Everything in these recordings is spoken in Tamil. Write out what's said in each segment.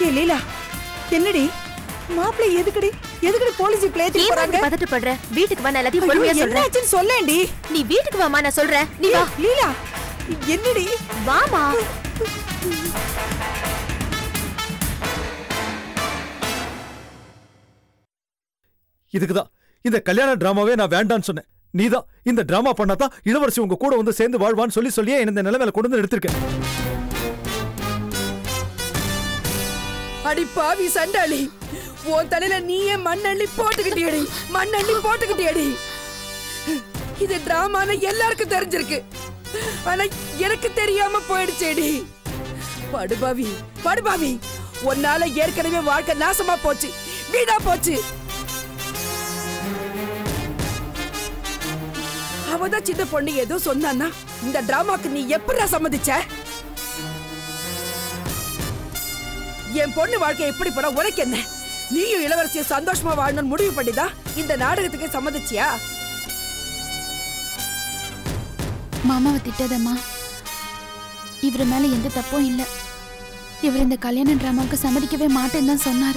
ஏ லீலா என்னடி மாப்பிள்ளை எதுக்குடி எதுக்குடி போலீஸ் இப்ப ஏத்தி ஏன் போறாங்க இப்படி பதட்டப்படுற வீட்டுக்கு வா நான் எல்லாத்தையும் ஐயோ, பொறுமையா சொல்றேன் என்னாச்சுன்னு சொல்லேன்டி நீ வீட்டுக்கு வாமா நான் சொல்றேன் நீ வா ஏய், லீலா என்னடி வாமா இதுக்குதான் இந்த கல்யாண டிராமாவே நான் வேண்டான்னு சொன்னேன் நீதான் இந்த டிராமா பண்ணாதான் இளவரசி உங்க கூட வந்து சேர்ந்து வாழ்வான்னு சொல்லி சொல்லியே என்ன இந்த நிலைமையில கொண்டு வந்து எடுத்திருக்கேன் அடி பாவி சண்டாளி உன் தலையில நீயே மண்ணள்ளி போட்டுக்கிட்டியடி மண்ணள்ளி போட்டுக்கிட்டியடி இது டிராமான்னு எல்லாருக்கும் தெரிஞ்சிருக்கு ஆனா எனக்கு தெரியாம போயிடுச்சேடி படுபாவி படுபாவி உன்னால ஏற்கனவே வாழ்க்கை நாசமா போச்சு வீணா போச்சு அவதான் சின்ன பொண்ணு ஏதோ சொன்னான்னா இந்த டிராமாக்கு நீ எப்படா சம்மதிச்ச என் பொண்ணு வாழ்க்கை எப்படி போனா உனக்கு என்ன நீயும் இளவரசியை சந்தோஷமா வாழணும்னு முடிவு பண்ணிதான் இந்த நாடகத்துக்கு சம்மதிச்சியா மாமாவை திட்டாதம்மா இவர் மேல எந்த தப்பும் இல்ல இவர் இந்த கல்யாண டிராமாவுக்கு சம்மதிக்கவே மாட்டேன்னு தான் சொன்னாரு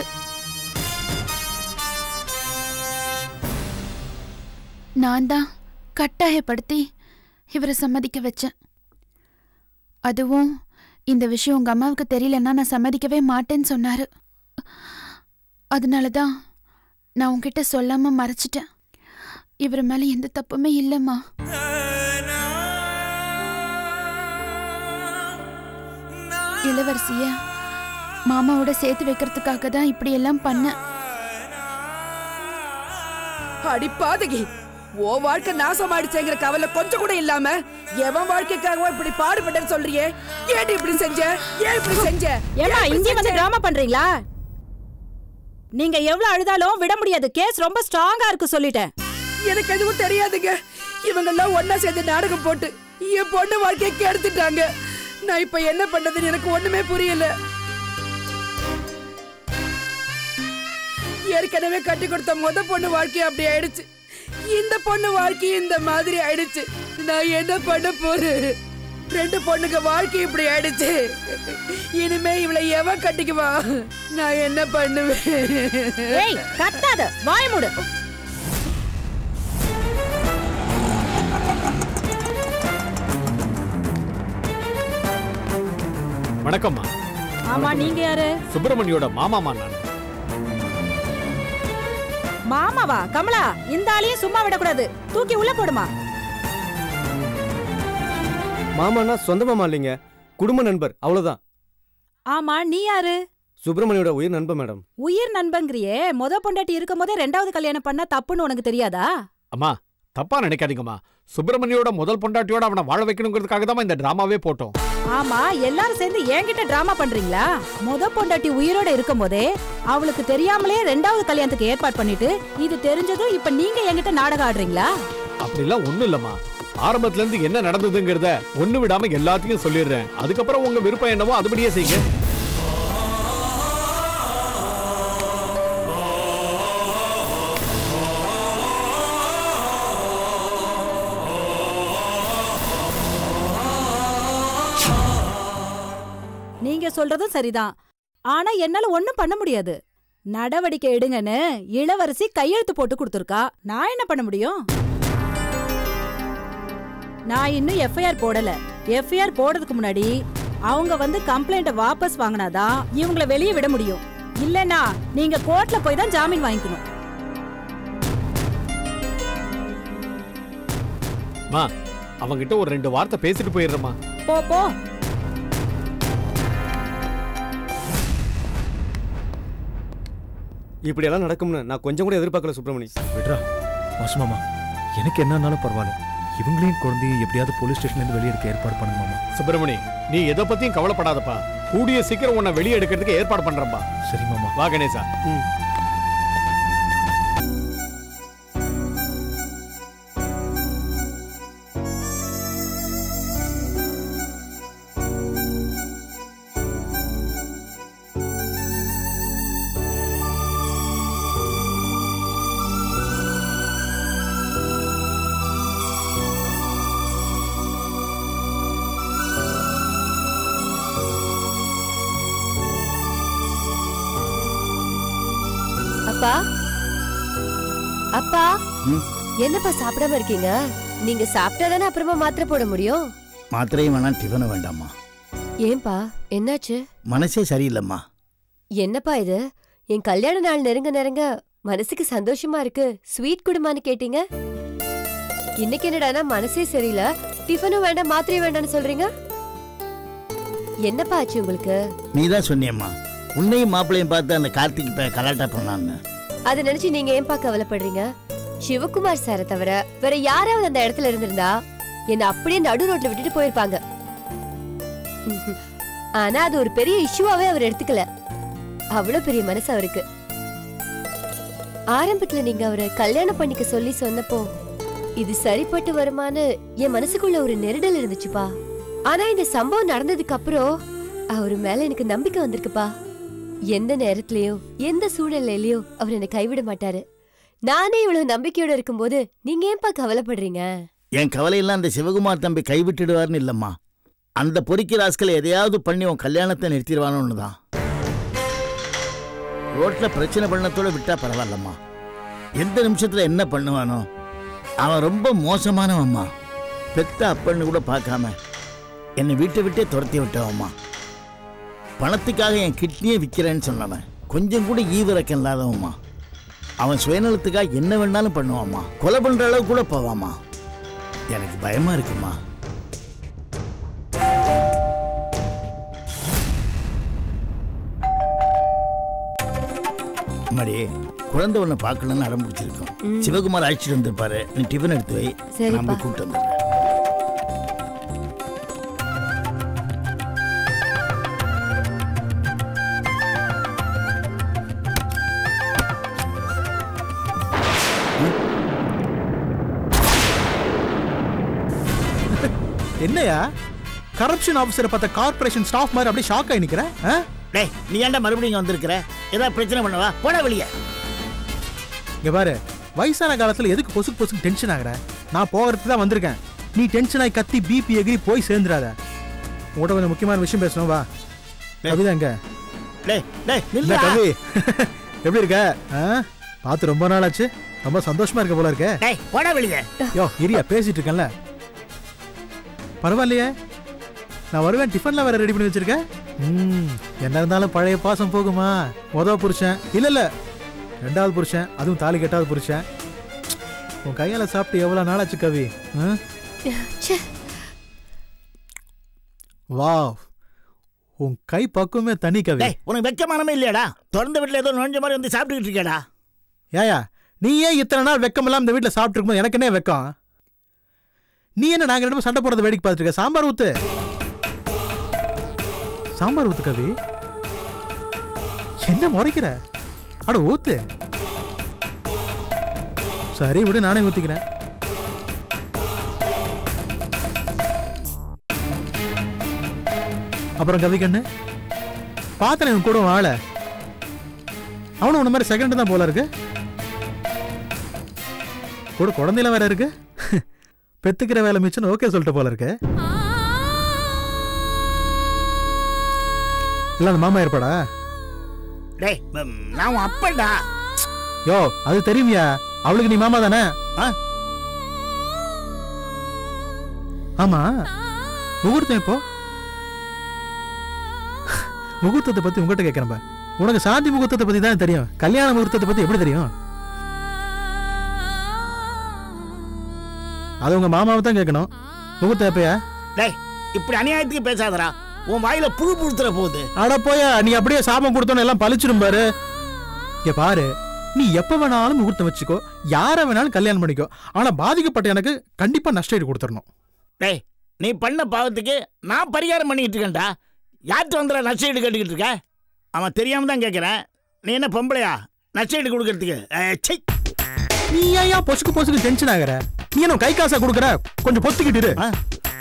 நான் தான் கட்டாயப்படுத்தி இவரை சம்மதிக்க வச்சேன் அதுவும் இந்த விஷயம் உங்க அம்மாவுக்கு தெரியலன்னா நான் சம்மதிக்கவே மாட்டேன்னு சொன்னாரு அதனால தான் நான் உன்கிட்ட சொல்லாம மறைச்சிட்டேன் இவர் மேல எந்த தப்புமே இல்லைம்மா இளவரசிய மாமாவோட சேர்த்து வைக்கிறதுக்காக தான் இப்படி எல்லாம் பண்ணேன் அடி பாதகி ஓ வாழ்க்கை நாசமாயிடுச்சேங்கிற கவலை கொஞ்சம் கூட இல்லாம எவன் வாழ்க்கைக்காகவோ இப்படி பாடுபட்டேன்னு சொல்றியே ஏன் இப்படி செஞ்ச ஏன் இப்படி செஞ்ச ஏமா ஏன் இப்படி இங்கே வந்து செஞ்ச? டிராமா பண்றீங்களா நீங்க எவ்வளவு அழுதாலும் விட முடியாது கேஸ் ரொம்ப ஸ்ட்ராங்கா இருக்கு சொல்லிட்டேன் எனக்கு எதுவும் தெரியாதுங்க இவங்க எல்லாம் ஒன்னா சேர்ந்து நாடகம் போட்டு என் பொண்ணு வாழ்க்கையை கெடுத்துட்டாங்க நான் இப்ப என்ன பண்றதுன்னு எனக்கு ஒண்ணுமே புரியல ஏற்கனவே கட்டி கொடுத்த முத பொண்ணு வாழ்க்கை அப்படி ஆயிடுச்சு இந்த பொண்ணு வாழ்க்கை இந்த மாதிரி ஆயிடுச்சு நான் என்ன பண்ண போறேன் ரெண்டு பொண்ணுங்க வாழ்க்கை இப்படி ஆயிடுச்சு இனிமே இவளை எவன் கட்டிக்குவா நான் என்ன பண்ணுவேன் ஏய் கத்தாத வாய் மூடு வணக்கம்மா ஆமா நீங்க யாரு சுப்பிரமணியோட மாமாமா நான் மாமாவா கமலா இந்த ஆளையும் சும்மா விடக்கூடாது தூக்கி உள்ள போடுமா மாமானா சொந்த மாமா இல்லைங்க குடும்ப நண்பர் அவ்வளவுதான் ஆமா நீ யாரு சுப்பிரமணியோட உயிர் நண்பர் மேடம் உயிர் நண்பங்கிறியே முத பொண்டாட்டி இருக்கும் போதே ரெண்டாவது கல்யாணம் பண்ணா தப்புன்னு உனக்கு தெரியாதா அம்மா தப்பா நினைக்காதீங்கம்மா சுப்பிரமணியோட முதல் பொண்டாட்டியோட அவனை வாழ வைக்கணுங்கிறதுக்காக தான் இந்த டிராமாவே போட்டோம் ஆமா எல்லாரும் சேர்ந்து என்கிட்ட டிராமா பண்றீங்களா முத பொண்டாட்டி உயிரோட இருக்கும் போதே அவளுக்கு தெரியாமலே ரெண்டாவது கல்யாணத்துக்கு ஏற்பாடு பண்ணிட்டு இது தெரிஞ்சதும் இப்ப நீங்க என்கிட்ட நாடகம் ஆடுறீங்களா அப்படிலாம் ஒண்ணும் இல்லம்மா ஆரம்பத்துல இருந்து என்ன நடந்ததுங்கிறத ஒண்ணு விடாம எல்லாத்தையும் சொல்லிடுறேன் அதுக்கப்புறம் உங்க விருப்பம் என்னவோ அதுபடியே செய்யுங்க நீங்க சொல்றதும் சரிதான் ஆனா என்னால ஒண்ணும் பண்ண முடியாது நடவடிக்கை எடுங்கன்னு இளவரசி கையெழுத்து போட்டு கொடுத்துருக்கா நான் என்ன பண்ண முடியும் நான் இன்னும் எஃப்ஐஆர் போடல எஃப்ஐஆர் போடுறதுக்கு முன்னாடி அவங்க வந்து கம்ப்ளைண்ட வாபஸ் வாங்கினாதான் இவங்கள வெளியே விட முடியும் இல்லனா நீங்க கோர்ட்ல போய் தான் ஜாமீன் வாங்கிக்கணும் மா அவங்கிட்ட ஒரு ரெண்டு வார்த்தை பேசிட்டு போயிடுறேம்மா போ போ இப்படியெல்லாம் நடக்கும்னு நான் கொஞ்சம் கூட எதிர்பார்க்கல சுப்பிரமணி விட்ரா மாசுமாமா எனக்கு என்னன்னாலும் பரவாயில்ல இவங்களையும் குழந்தையும் எப்படியாவது போலீஸ் ஸ்டேஷன்ல இருந்து வெளியே எடுக்க ஏற்பாடு பண்ணுங்க மாமா சுப்பிரமணி நீ எதை பத்தியும் கவலைப்படாதப்பா கூடிய சீக்கிரம் உன்னை வெளியே எடுக்கிறதுக்கு ஏற்பாடு பண்றேன்பா சரி மாமா வா கணேசா ம் அப்பா அப்பா ம்? என்னப்பா சாப்பிடாம இருக்கீங்க நீங்க சாப்பிட்டா தானே அப்புறமா மாத்திரை போட முடியும் மாத்திரையும் வேணாம் டிஃபனும் வேண்டாம்மா ஏன்பா என்னாச்சு மனசே சரியில்லைம்மா என்னப்பா இது என் கல்யாண நாள் நெருங்க நெருங்க மனசுக்கு சந்தோஷமா இருக்கு ஸ்வீட் குடுமான்னு கேட்டீங்க இன்னைக்கு என்னடானா மனசே சரியில்லை டிஃபனும் வேண்டாம் மாத்திரையும் வேண்டாம்னு சொல்றீங்க என்னப்பா ஆச்சு உங்களுக்கு நீ தான் சொன்னியம்மா உன்னையும் மாப்பிள்ளையும் பார்த்து அந்த கார்த்திக் இப்போ கலாட்டா பண்ணான்னு அதை நினைச்சு நீங்க ஏன்பா கவலைப்படுறீங்க சிவகுமார் சாரை தவிர வேற யாராவது அந்த இடத்துல இருந்திருந்தா என்ன அப்படியே நடு ரோட்ல விட்டுட்டு போயிருப்பாங்க ம்ஹும். ஆனா அது ஒரு பெரிய இஷ்யூவாவே அவர் எடுத்துக்கல அவ்வளவு பெரிய மனசு அவருக்கு ஆரம்பத்துல நீங்க அவரை கல்யாணம் பண்ணிக்க சொல்லி சொன்னப்போ இது சரிப்பட்டு வருமான்னு என் மனசுக்குள்ள ஒரு நெருடல் இருந்துச்சுப்பா ஆனா இந்த சம்பவம் நடந்ததுக்கு அப்புறம் அவர் மேல எனக்கு நம்பிக்கை வந்திருக்குப்பா எந்த நேரத்திலயோ எந்த சூழ்நிலையிலயோ அவர் என்னை கைவிட மாட்டாரு நானே இவ்வளவு நம்பிக்கையோட இருக்கும்போது நீங்க ஏன்பா கவலைப்படுறீங்க என் கவலையெல்லாம் அந்த சிவகுமார் தம்பி கைவிட்டுடுவார்னு இல்லைம்மா அந்த பொறுக்கி ராஸ்கல் எதையாவது பண்ணி உன் கல்யாணத்தை நிறுத்திடுவானோன்னு தான் ரோட்டில் பிரச்சனை பண்ணத்தோட விட்டா பரவாயில்லம்மா எந்த நிமிஷத்தில் என்ன பண்ணுவானோ அவன் ரொம்ப மோசமானவம்மா பெத்த அப்பன்னு கூட பார்க்காம என்னை வீட்டை விட்டே துரத்தி விட்டவம்மா பணத்துக்காக என் கிட்னியை விற்கிறேன்னு சொன்னவன் கொஞ்சம் கூட ஈவிரக்கம் இல்லாதவம்மா அவன் சுயநலத்துக்காக என்ன வேணாலும் பண்ணுவாம்மா கொலை பண்ற அளவு கூட போவாம்மா எனக்கு பயமா இருக்குமா அம்மாடி குழந்தை ஒன்று பார்க்கணும்னு அடம் பிடிச்சிருக்கோம் சிவகுமார் அழைச்சிட்டு வந்திருப்பாரு நீ டிஃபன் எடுத்து வை சரிப்பா. நான் போய் கூப்பிட்டு வந்துடுறேன் என்னையா கரப்ஷன் ஆஃபீஸரை பார்த்த கார்ப்பரேஷன் ஸ்டாஃப் மாதிரி அப்படியே ஷாக் ஆகி நிக்கிற ஆ? டேய் நீ ஏன்டா மறுபடியும் இங்க வந்திருக்கிற ஏதாவது பிரச்சனை பண்ணவா போடா வெளியே இங்க பாரு வயசான காலத்துல எதுக்கு பொசுக்கு பொசுக்கு டென்ஷன் ஆகுற நான் போகிறதுக்கு தான் வந்திருக்கேன் நீ டென்ஷன் ஆகி கத்தி பிபி எகிரி போய் சேர்ந்துடாத உங்கள்கிட்ட கொஞ்சம் முக்கியமான விஷயம் பேசணும் வா கவிதா எங்க டேய் டேய் இல்ல நில்லுடா. கவி எப்படி இருக்க ஆ? பார்த்து ரொம்ப நாள் ஆச்சு ரொம்ப சந்தோஷமா இருக்க போல இருக்க டேய் போடா வெளியே யோ இரியா பேசிட்டு இருக்கேன்ல பரவாயில்லையே நான் வருவேன் டிஃபன்ல வேற ரெடி பண்ணி வச்சிருக்கேன் ம் என்ன இருந்தாலும் பழைய பாசம் போகுமா மொதல் புருஷன் இல்ல இல்ல ரெண்டாவது புருஷன் அதுவும் தாலி கெட்டாவது புருஷன் உன் கையால சாப்பிட்டு எவ்வளவு நாளாச்சு கவி ஆ? ச்சே. வாவ் உன் கை பக்குவமே தனி கவி டேய் உனக்கு வெக்கமானமே இல்லையாடா திறந்த வீட்டில் ஏதோ நுழைஞ்ச மாதிரி வந்து சாப்பிட்டுக்கிட்டு இருக்கியாடா ஏயா நீ ஏன் இத்தனை நாள் வெக்கம் இல்லாம இந்த வீட்டுல சாப்பிட்டு இருக்கும்போது எனக்கு என்ன வெக்கம் நீ என்ன நாங்க ரெண்டு பேரும் சண்டை போடுறத வேடிக்கை பார்த்துட்டு இருக்க சாம்பார் ஊத்து சாம்பார் ஊத்து கவி என்ன முறைக்கிற அட ஊத்து சரி விடு நானே ஊத்திக்கிறேன் அப்புறம் கவி கண்ணு பார்த்தேன் இவன் கூட வாழ அவனும் உன்ன மாதிரி செகண்ட் தான் போல இருக்கு கூட குழந்தையில வேற இருக்கு பெத்துக்கிற வேலை மிச்சம் ஓகே சொல்லிட்டு போல இருக்கு இல்ல அந்த மாமா ஏற்பாடா டேய் ம், நான் உன் அப்பன்டா யோ அது தெரியுமியா அவளுக்கு நீ மாமா தானே ஆ? ஆமா முகூர்த்தம் இப்போ முகூர்த்தத்தை பத்தி உங்ககிட்ட கேட்கிறேன் பா. உனக்கு சாந்தி முகூர்த்தத்தை பத்தி தான் தெரியும் கல்யாண முகூர்த்தத்தை பத்தி எப்படி தெரியும் அது உங்க மாமாவை தான் கேட்கணும் முகூர்த்தம் எப்பயா டேய் இப்படி அநியாயத்துக்கு பேசாதடா உன் வாயில புழு புழுத்துற போகுது அட போயா நீ அப்படியே சாபம் கொடுத்தோன்னு எல்லாம் பழிச்சிடும் பாரு இங்க பாரு நீ எப்ப வேணாலும் முகூர்த்தம் வச்சுக்கோ யார வேணாலும் கல்யாணம் பண்ணிக்கோ ஆனா பாதிக்கப்பட்ட எனக்கு கண்டிப்பா நஷ்ட ஈடு கொடுத்துடணும் டேய் நீ பண்ண பாவத்துக்கு நான் பரிகாரம் பண்ணிக்கிட்டு இருக்கேன்டா யார்கிட்ட வந்துடா நஷ்டஈடு கட்டிக்கிட்டு இருக்க அவன் தெரியாம தான் கேட்குறேன் நீ என்ன பொம்பளையா நஷ்டஈடு கொடுக்கறதுக்கு ஏய், சை நீ ஏன் பொசுக்கு பொசுக்கு டென்ஷன் ஆகுற நீ என்ன கை காசா கொடுக்குற கொஞ்சம் பொத்துக்கிட்டு இரு. ஆ?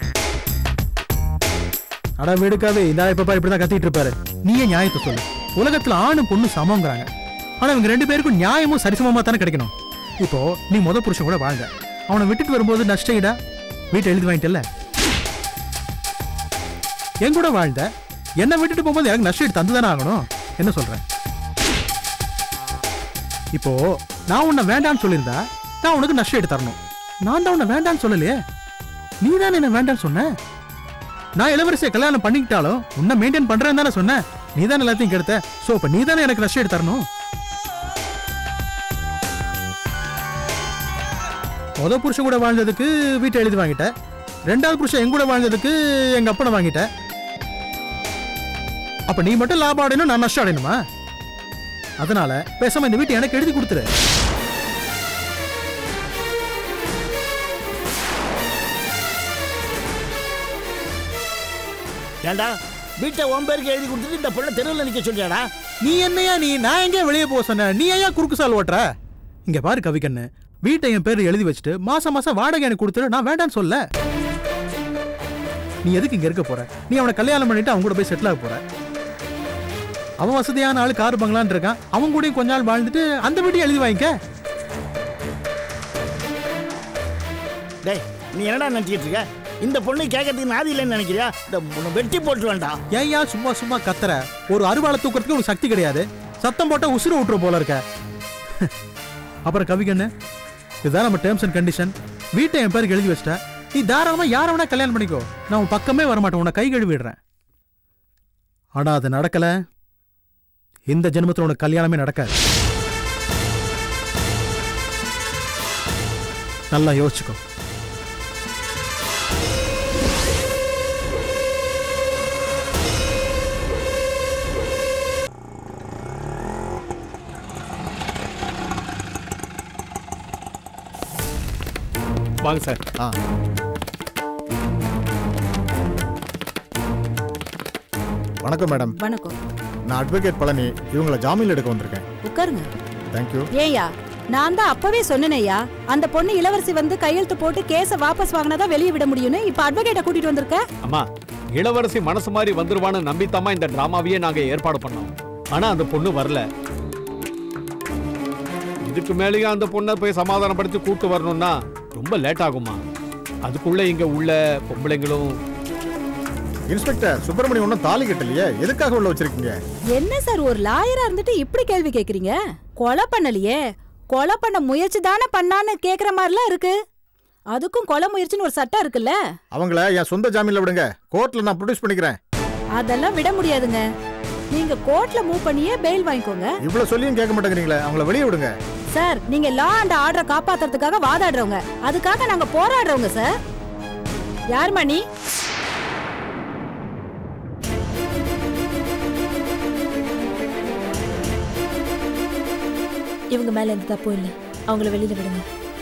அட விடுக்காவே இந்த இப்ப பாரு இப்படிதான் கத்திட்டு இருப்பாரு நீயே நியாயத்தை சொல்லு உலகத்துல ஆணும் பொண்ணு சமங்கிறாங்க ஆனா இவங்க ரெண்டு பேருக்கும் நியாயமும் சரிசமமா தானே கிடைக்கணும் இப்போ நீ முத புருஷன் கூட வாழ்ந்த அவனை விட்டுட்டு வரும்போது நஷ்ட ஈடா வீட்டை எழுதி வாங்கிட்டல என் கூட வாழ்ந்த என்னை விட்டுட்டு போகும்போது எனக்கு நஷ்ட ஈடு தந்து தானே ஆகணும் என்ன சொல்றேன் இப்போ நான் உன்னை வேண்டாம்னு சொல்லியிருந்தா நான் உனக்கு நஷ்டம் எடுத்து தரணும் நான் தான் உன்னை வேண்டாம்னு சொல்லலையே நீ தான் என்ன வேண்டாம்னு சொன்ன நான் இளவரசியை கல்யாணம் பண்ணிக்கிட்டாலும் உன்னை மெயின்டைன் பண்றேன்னு தானே சொன்னேன் நீ தான் எல்லாத்தையும் கெடுத்த சோ இப்ப நீ தானே எனக்கு நஷ்டம் எடுத்து தரணும் முத புருஷன் கூட வாழ்ந்ததுக்கு வீட்டை எழுதி வாங்கிட்டேன் ரெண்டாவது புருஷன் என் கூட வாழ்ந்ததுக்கு எங்க அப்பனை வாங்கிட்டேன் அப்ப நீ மட்டும் லாபம் அடையணும் நான் நஷ்டம் அடையணுமா அதனால பேசாம இந்த வீட்டை எனக்கு எழுதி கொடுத்துரு ஏண்டா வீட்டை உன் பேருக்கு எழுதி கொடுத்துட்டு இந்த பொண்ணை தெருவில் நிற்க சொல்லியாடா நீ என்னையா நீ நான் எங்கே வெளியே போக சொன்ன நீ ஏன் குறுக்கு சால் ஓட்டுற இங்க பாரு கவிக்கண்ணு வீட்டை என் பேர் எழுதி வச்சுட்டு மாசம் மாசம் வாடகை எனக்கு கொடுத்துரு நான் வேண்டாம்னு சொல்ல நீ எதுக்கு இங்க இருக்க போற நீ அவனை கல்யாணம் பண்ணிட்டு அவன் கூட போய் செட்டில் ஆக போற அவன் வசதியான ஆளு கார் பங்களான்னு இருக்கான் அவன் கூடயும் கொஞ்ச நாள் வாழ்ந்துட்டு அந்த வீட்டையும் எழுதி வாங்கிக்க டேய் நீ என்னடா நினச்சிக்கிட்டு இருக்க இந்த பொண்ணு கேட்கறதுக்கு நாதி இல்லைன்னு நினைக்கிறியா இந்த உன்னை வெட்டி போட்டு வேண்டாம் ஏன் ஏன் சும்மா சும்மா கத்துற ஒரு அருவாளை தூக்கிறதுக்கு ஒரு சக்தி கிடையாது சத்தம் போட்டா உசுறு விட்டுரு போல இருக்க அப்புறம் கவிகண்ணு இதுதான் நம்ம டேர்ம்ஸ் அண்ட் கண்டிஷன் வீட்டை என் பேருக்கு எழுதி வச்சிட்ட நீ தாராளமா யாரை வேணா கல்யாணம் பண்ணிக்கோ நான் உன் பக்கமே வரமாட்டேன் உன்னை கை கழுவிடுறேன் ஆனா அது நடக்கல இந்த ஜென்மத்துல உனக்கு கல்யாணமே நடக்காது நல்லா யோசிச்சுக்கோ வாங்க சார் ஆ வணக்கம் மேடம் வணக்கம் நான் அட்வொகேட் பழனி இவங்களை ஜாமீன் எடுக்க வந்திருக்கேன் உட்காருங்க தேங்க்யூ ஏயா நான் தான் அப்பவே சொன்னேனையா அந்த பொண்ணு இளவரசி வந்து கையெழுத்து போட்டு கேஸ வாபஸ் வாங்கினாதான் வெளியே விட முடியும்னு இப்ப அட்வொகேட்ட கூட்டிட்டு வந்திருக்க அம்மா இளவரசி மனசு மாதிரி வந்துருவான்னு நம்பித்தாமா இந்த டிராமாவையே நாங்க ஏற்பாடு பண்ணோம் ஆனா அந்த பொண்ணு வரல இதுக்கு மேலேயும் அந்த பொண்ணை போய் சமாதானப்படுத்தி கூட்டு வரணும்னா ரொம்ப லேட் ஆகுமா அதுக்குள்ள இங்க உள்ள பொம்பளைங்களும் இன்ஸ்பெக்டர் சுப்பிரமணியம் ஒன்றும் தாலி கட்டலையே எதுக்காக உள்ள வச்சிருக்கீங்க என்ன சார் ஒரு லாயரா இருந்துட்டு இப்படி கேள்வி கேக்குறீங்க கொலை பண்ணலையே கொலை பண்ண முயற்சி தானே பண்ணான்னு கேக்குற மாதிரிலாம் இருக்கு அதுக்கும் கொலை முயற்சின்னு ஒரு சட்டம் இருக்குல்ல அவங்கள என் சொந்த ஜாமீன்ல விடுங்க கோர்ட்ல நான் ப்ரொடியூஸ் பண்ணிக்கிறேன் அதெல்லாம் விட முடியாதுங்க நீங்க கோர்ட்ல மூவ் பண்ணியே பெயில் வாங்கிக்கோங்க இவ்வளவு சொல்லியும் கேட்க மாட்டேங்கிறீங்களே அவங்கள வெளியே விடுங்க சார் நீங்க லா அண்ட் ஆர்டரை காப்பாத்துறதுக்காக வாதாடுறவங்க அதுக்காக நாங்க போராடுறவங்க சார் யாரும்மா நீ இவங்க மேல எந்த தப்பும் இல்ல அவங்கள வெளியில விடுங்க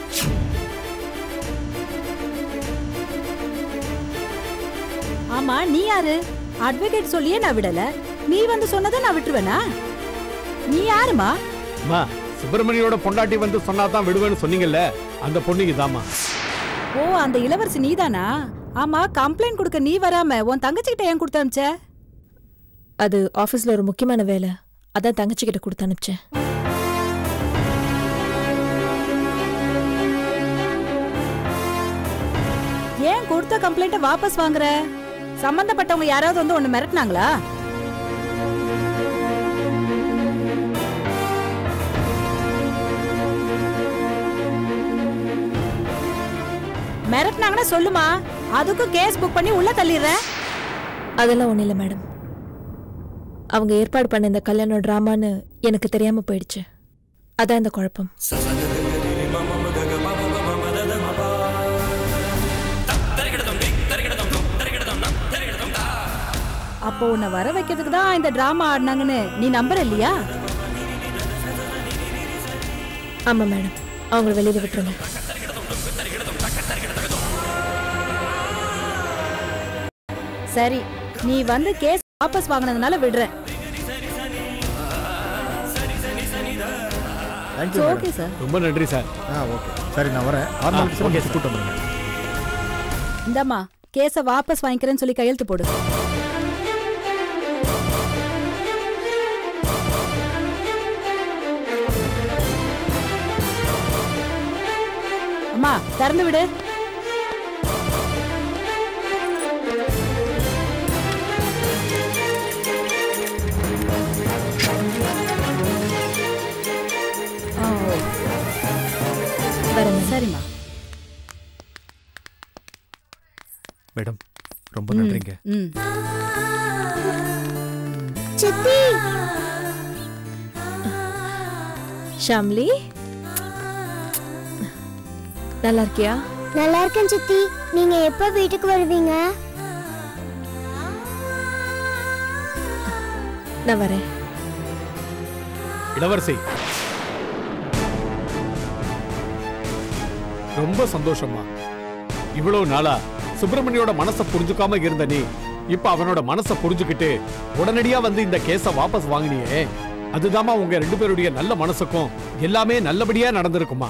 ஆமா நீ யாரு அட்வொகேட் சொல்லியே நான் விடல நீ வந்து சொன்னதை நான் விட்டுருவேனா நீ யாருமா அம்மா சுப்பிரமணியோட பொண்டாட்டி வந்து சொன்னாதான் விடுவேன்னு சொன்னீங்கல்ல அந்த பொண்ணுக்கு தாமா ஓ அந்த இளவரசி நீதானா ஆமா கம்ப்ளைண்ட் கொடுக்க நீ வராம உன் தங்கச்சி கிட்ட ஏன் கொடுத்து அனுப்பிச்ச அது ஆபீஸ்ல ஒரு முக்கியமான வேலை அதான் தங்கச்சி கிட்ட கொடுத்து அனுப்பிச்சேன் ஏன் கொடுத்த கம்ப்ளைண்ட்டை வாபஸ் வாங்குற சம்பந்தப்பட்டவங்க யாராவது வந்து உன்னை மிரட்டினாங்களா மிரட்டினாங்கன்னா சொல்லுமா அதுக்கும் கேஸ் புக் பண்ணி உள்ள தள்ளிடுறேன் அதெல்லாம் ஒண்ணும் இல்ல மேடம் அவங்க ஏற்பாடு பண்ண இந்த கல்யாணம் டிராமான்னு எனக்கு தெரியாம போயிடுச்சு அதான் இந்த குழப்பம் அப்போ உன்னை வர வைக்கிறதுக்கு தான் இந்த டிராமா ஆடினாங்கன்னு நீ நம்புற இல்லையா ஆமா மேடம் அவங்கள வெளியில விட்டுருங்க சரி நீ வந்து கேஸ் வாபஸ் வாங்கினதுனால விடுறேன் தேங்க்யூ ஓகே சார் ரொம்ப நன்றி சார் ஆ ஓகே சரி நான் வரேன் ஆறு ஆ, மணிக்கு okay, சார் கூட்டு வந்துருங்க இந்தாம்மா கேஸ வாபஸ் வாங்கிக்கிறேன்னு சொல்லி கையெழுத்து போடு அம்மா திறந்து விடு ஆ. வரேன் சரிம்மா மேடம் ரொம்ப நன்றிங்க ம் சித்தி ஷாம்லி நல்லா இருக்கியா நல்லா இருக்கேன் சித்தி நீங்க எப்ப வீட்டுக்கு வருவீங்க நான் வரேன் இளவரசி ரொம்ப சந்தோஷமா இவ்வளவு நாளா சுப்பிரமணியோட மனசை புரிஞ்சுக்காம இருந்த நீ இப்ப அவனோட மனசை புரிஞ்சுக்கிட்டு உடனடியா வந்து இந்த கேஸ வாபஸ் வாங்கினியே அதுதாம்மா உங்க ரெண்டு பேருடைய நல்ல மனசுக்கும் எல்லாமே நல்லபடியா நடந்திருக்குமா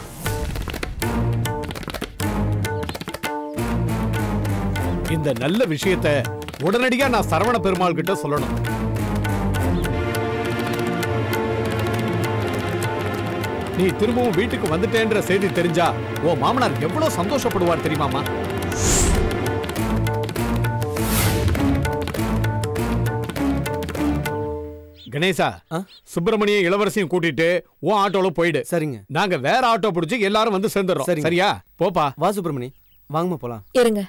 இந்த நல்ல விஷயத்த உடனடியா நான் சரவண பெருமாள் கிட்ட சொல்லணும் நீ திரும்பவும் வீட்டுக்கு வந்துட்டேன்ற செய்தி தெரிஞ்சா உன் மாமனார் எவ்வளவு சந்தோஷப்படுவார் தெரியுமாமா கணேசா சுப்பிரமணிய இளவரசியும் கூட்டிட்டு உன் ஆட்டோல போயிடு சரிங்க நாங்க வேற ஆட்டோ பிடிச்சு எல்லாரும் வந்து சேர்ந்துடுறோம் சரிங்க. சரியா போப்பா வா சுப்பிரமணி வாங்கம்மா போலாம் இருங்க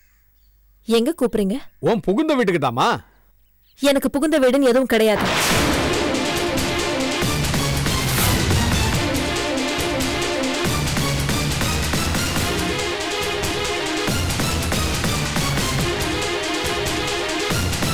எங்க கூப்பிடுறீங்க உன் புகுந்த வீட்டுக்கு தாமா எனக்கு புகுந்த வீடுன்னு எதுவும் கிடையாது